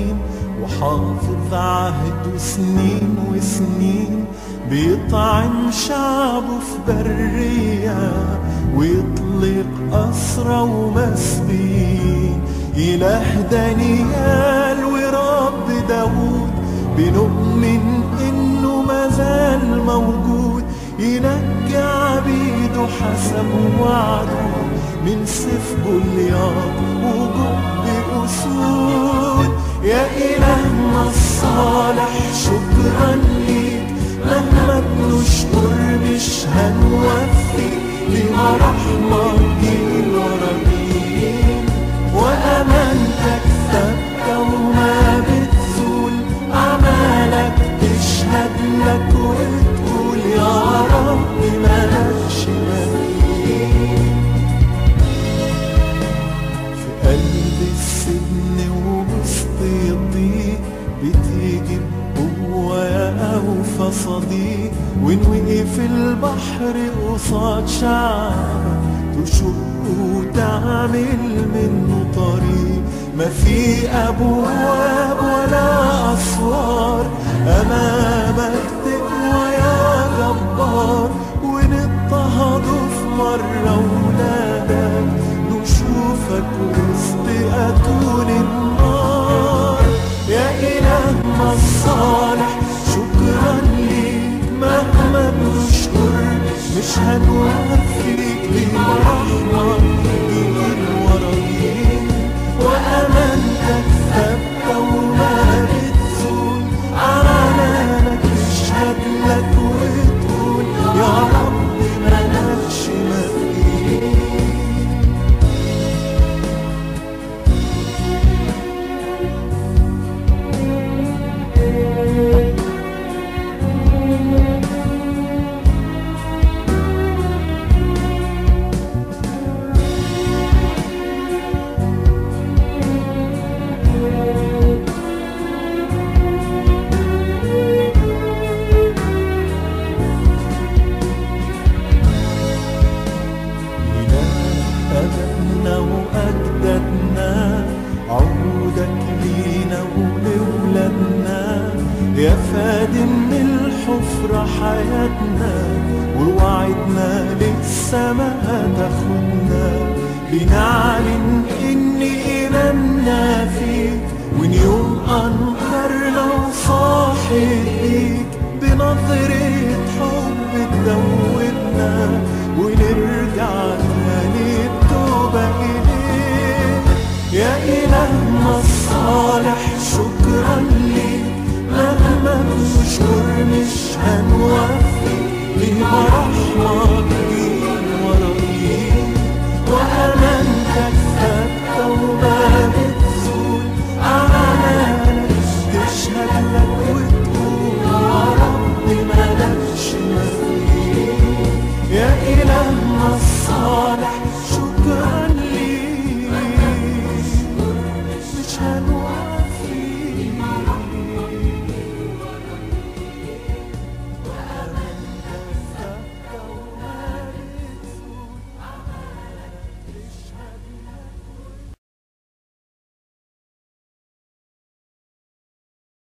مين وحافظ عهده سنين وسنين بيطعم شعبه في برية ويطلق أسرى ومسبين إله دانيال ورب داود بنؤمن إنه مازال موجود ينجي عبيده حسب وعده من سيف جولياط وجب أسود يا إلهنا الصالح شكرا ليك مهما بنشكر مش هنوفي لمراحمك جيل ورا جيل وأمانتك ثابتة وما بتزول أعمالك تشهد لك وتقول يا رب مالكش مثيل في قلب السجن ووسط الضيق بتيجي بقوة يا أوفى صديق وإن وقف البحر قصاد شعب تشق وتعمل منه طريق ما في أبواب ولا أسوار أمامك تقوى يا جبار ونضطهد في مرة ولادك نشوفك وسط أتون النار يا إلهنا الصالح شكرا ليك مهما بنشكر مش هنوفيك لمراحمك جيل ورا جيل وأمانتك ثابتة وما بتزول أعلانك تشهد لك وتقول يا رب مالكش مثيل أبائنا وأجدادنا عودك لينا ولولادنا يا فادي من الحفرة حياتنا ووعدنا للسما هتاخدنا بنعلن إن إيماننا فيك وإن يوم أنكرنا وصاحي ليك بنظرة حب تدوبنا ونرجع تاني التوبة إليك يا إلهنا الصالح شكرا ليك مهما بنشكر مش هنوفي